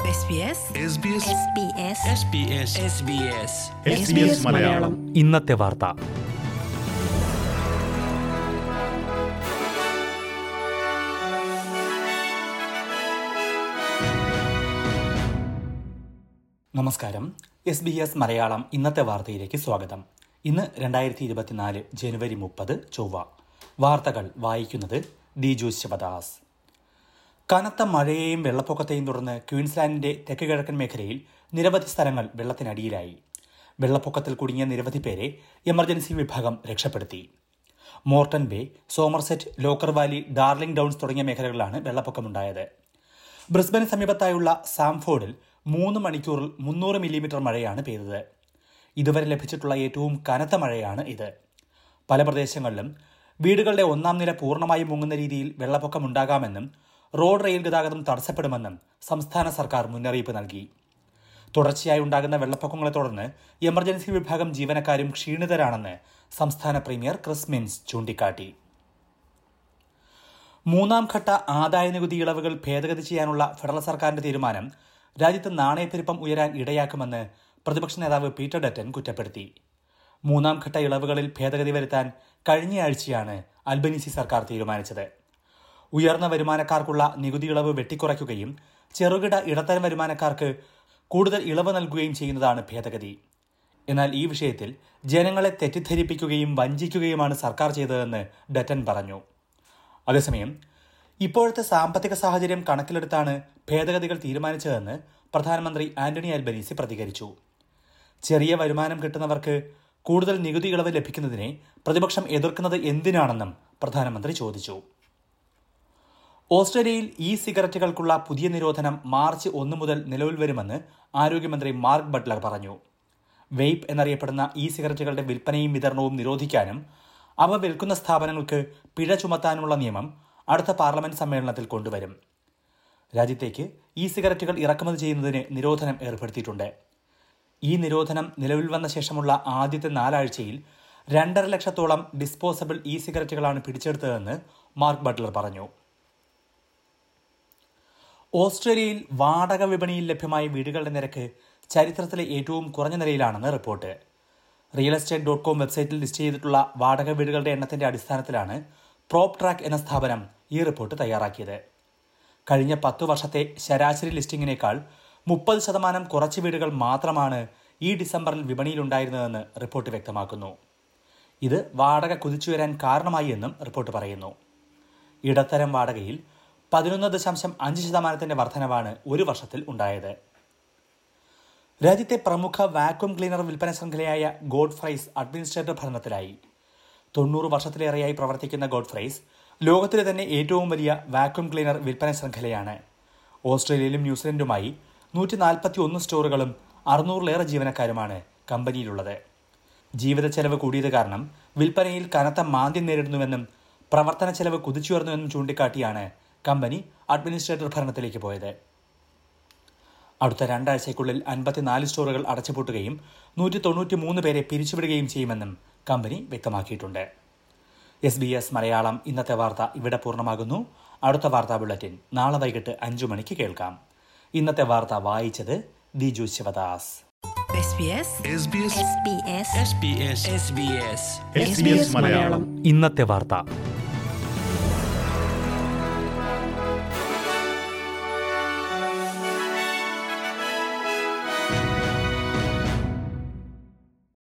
SBS SBS SBS Malayalam ഇന്നത്തെ വാർത്ത നമസ്കാരം എസ് ബി എസ് മലയാളം ഇന്നത്തെ വാർത്തയിലേക്ക് സ്വാഗതം ഇന്ന് രണ്ടായിരത്തി ഇരുപത്തിനാല് ജനുവരി മുപ്പത് ചൊവ്വ വാർത്തകൾ വായിക്കുന്നത് ദിജു ശിവദാസ് കനത്ത മഴയെയും വെള്ളപ്പൊക്കത്തെയും തുടർന്ന് ക്വീൻസ്ലാൻഡിന്റെ തെക്ക് കിഴക്കൻ മേഖലയിൽ നിരവധി സ്ഥലങ്ങൾ വെള്ളത്തിനടിയിലായി വെള്ളപ്പൊക്കത്തിൽ കുടുങ്ങിയ നിരവധി പേരെ എമർജൻസി വിഭാഗം രക്ഷപ്പെടുത്തി Moreton Bay Somerset Lockyer Valley Darling Downs തുടങ്ങിയ മേഖലകളിലാണ് വെള്ളപ്പൊക്കമുണ്ടായത് ബ്രിസ്ബന് സമീപത്തായുള്ള സാംഫോർഡിൽ മൂന്ന് മണിക്കൂറിൽ മുന്നൂറ് മില്ലിമീറ്റർ മഴയാണ് പെയ്തത് ഇതുവരെ ലഭിച്ചിട്ടുള്ള ഏറ്റവും കനത്ത മഴയാണ് ഇത് പല പ്രദേശങ്ങളിലും വീടുകളുടെ ഒന്നാം നില പൂർണ്ണമായും മുങ്ങുന്ന രീതിയിൽ വെള്ളപ്പൊക്കമുണ്ടാകാമെന്നും റോഡ് റെയിൽ ഗതാഗതം തടസ്സപ്പെടുമെന്നും സംസ്ഥാന സർക്കാർ മുന്നറിയിപ്പ് നൽകി തുടർച്ചയായി ഉണ്ടാകുന്ന വെള്ളപ്പൊക്കങ്ങളെ തുടർന്ന് എമർജൻസി വിഭാഗം ജീവനക്കാരും ക്ഷീണിതരാണെന്ന് സംസ്ഥാന പ്രീമിയർ ക്രിസ് മിൻസ് ചൂണ്ടിക്കാട്ടി മൂന്നാം ഘട്ട ആദായ നികുതി ഇളവുകൾ ഭേദഗതി ചെയ്യാനുള്ള ഫെഡറൽ സർക്കാരിന്റെ തീരുമാനം രാജ്യത്ത് നാണയപ്പെരുപ്പം ഉയരാൻ ഇടയാക്കുമെന്ന് പ്രതിപക്ഷ നേതാവ് പീറ്റർ ഡറ്റൻ കുറ്റപ്പെടുത്തി മൂന്നാം ഘട്ട ഇളവുകളിൽ ഭേദഗതി വരുത്താൻ കഴിഞ്ഞയാഴ്ചയാണ് അൽബനീസി സർക്കാർ തീരുമാനിച്ചത് ഉയർന്ന വരുമാനക്കാർക്കുള്ള നികുതി ഇളവ് വെട്ടിക്കുറയ്ക്കുകയും ചെറുകിട ഇടത്തരം വരുമാനക്കാർക്ക് കൂടുതൽ ഇളവ് നൽകുകയും ചെയ്യുന്നതാണ് ഭേദഗതി എന്നാൽ ഈ വിഷയത്തിൽ ജനങ്ങളെ തെറ്റിദ്ധരിപ്പിക്കുകയും വഞ്ചിക്കുകയുമാണ് സർക്കാർ ചെയ്തതെന്ന് ഡറ്റൻ പറഞ്ഞു അതേസമയം ഇപ്പോഴത്തെ സാമ്പത്തിക സാഹചര്യം കണക്കിലെടുത്താണ് ഭേദഗതികൾ തീരുമാനിച്ചതെന്ന് പ്രധാനമന്ത്രി ആന്റണി അൽബനീസി പ്രതികരിച്ചു ചെറിയ വരുമാനം കിട്ടുന്നവർക്ക് കൂടുതൽ നികുതി ഇളവ് ലഭിക്കുന്നതിനെ പ്രതിപക്ഷം എതിർക്കുന്നത് എന്തിനാണെന്നും പ്രധാനമന്ത്രി ചോദിച്ചു ഓസ്ട്രേലിയയിൽ ഇ സിഗരറ്റുകൾക്കുള്ള പുതിയ നിരോധനം മാർച്ച് ഒന്ന് മുതൽ നിലവിൽ വരുമെന്ന് ആരോഗ്യമന്ത്രി മാർക്ക് ബട്ട്ലർ പറഞ്ഞു വെയ്പ് എന്നറിയപ്പെടുന്ന ഇ സിഗരറ്റുകളുടെ വിൽപ്പനയും വിതരണവും നിരോധിക്കാനും അവ വിൽക്കുന്ന സ്ഥാപനങ്ങൾക്ക് പിഴ ചുമത്താനുമുള്ള നിയമം അടുത്ത പാർലമെന്റ് സമ്മേളനത്തിൽ കൊണ്ടുവരും രാജ്യത്തേക്ക് ഇ സിഗരറ്റുകൾ ഇറക്കുമതി ചെയ്യുന്നതിന് നിരോധനം ഏർപ്പെടുത്തിയിട്ടുണ്ട് ഈ നിരോധനം നിലവിൽ വന്ന ശേഷമുള്ള ആദ്യത്തെ നാലാഴ്ചയിൽ രണ്ടര ലക്ഷത്തോളം ഡിസ്പോസബിൾ ഇ സിഗരറ്റുകളാണ് പിടിച്ചെടുത്തതെന്ന് മാർക്ക് ബട്ട്ലർ പറഞ്ഞു ഓസ്ട്രേലിയയിൽ വാടക വിപണിയിൽ ലഭ്യമായ വീടുകളുടെ നിരക്ക് ചരിത്രത്തിലെ ഏറ്റവും കുറഞ്ഞ നിലയിലാണെന്ന് report real estate dot com വെബ്സൈറ്റിൽ ലിസ്റ്റ് ചെയ്തിട്ടുള്ള വാടക വീടുകളുടെ എണ്ണത്തിന്റെ അടിസ്ഥാനത്തിലാണ് പ്രോപ്പ് ട്രാക്ക് എന്ന സ്ഥാപനം ഈ റിപ്പോർട്ട് തയ്യാറാക്കിയത് കഴിഞ്ഞ പത്തു വർഷത്തെ ശരാശരി ലിസ്റ്റിംഗിനേക്കാൾ മുപ്പത് ശതമാനം കുറച്ച് വീടുകൾ മാത്രമാണ് ഈ ഡിസംബറിൽ വിപണിയിലുണ്ടായിരുന്നതെന്ന് റിപ്പോർട്ട് വ്യക്തമാക്കുന്നു ഇത് വാടക കുതിച്ചുയരാൻ കാരണമായി എന്നും റിപ്പോർട്ട് പറയുന്നു ഇടത്തരം വാടകയിൽ പതിനൊന്ന് ദശാംശം അഞ്ച് ശതമാനത്തിന്റെ വർധനവാണ് ഒരു വർഷത്തിൽ ഉണ്ടായത് രാജ്യത്തെ പ്രമുഖ വാക്വം ക്ലീനർ വിൽപ്പന ശൃംഖലയായ ഗോഡ് ഫ്രൈസ് അഡ്മിനിസ്ട്രേറ്റർ ഭരണത്തിലായി തൊണ്ണൂറ് വർഷത്തിലേറെയായി പ്രവർത്തിക്കുന്ന ഗോഡ് ഫ്രൈസ് ലോകത്തിലെ തന്നെ ഏറ്റവും വലിയ വാക്വം ക്ലീനർ വിൽപ്പന ശൃംഖലയാണ് ഓസ്ട്രേലിയയിലും ന്യൂസിലൻഡുമായി നൂറ്റി നാൽപ്പത്തി ഒന്ന് സ്റ്റോറുകളും അറുന്നൂറിലേറെ ജീവനക്കാരുമാണ് കമ്പനിയിലുള്ളത് ജീവിത ചെലവ് കൂടിയത് കാരണം വിൽപ്പനയിൽ കനത്ത മാന്ദ്യം നേരിടുന്നുവെന്നും പ്രവർത്തന ചെലവ് കുതിച്ചുയർന്നുവെന്നും ചൂണ്ടിക്കാട്ടിയാണ് കമ്പനി അഡ്മിനിസ്ട്രേറ്റർ ഭരണത്തിലേക്ക് പോയത് അടുത്ത രണ്ടാഴ്ചയ്ക്കുള്ളിൽ അൻപത്തിനാല് സ്റ്റോറുകൾ അടച്ചുപൂട്ടുകയും നൂറ്റി തൊണ്ണൂറ്റി മൂന്ന് പേരെ പിരിച്ചുവിടുകയും ചെയ്യുമെന്നും കമ്പനി വ്യക്തമാക്കിയിട്ടുണ്ട് എസ് ബി എസ് മലയാളം ഇന്നത്തെ വാർത്ത ഇവിടെ പൂർണ്ണമാകുന്നു അടുത്ത വാർത്താ ബുള്ളറ്റിൻ നാളെ വൈകിട്ട് അഞ്ചു മണിക്ക് കേൾക്കാം ഇന്നത്തെ വാർത്ത വായിച്ചത് Diju Sivadas SBS SBS SBS Malayalam ഇന്നത്തെ വാർത്ത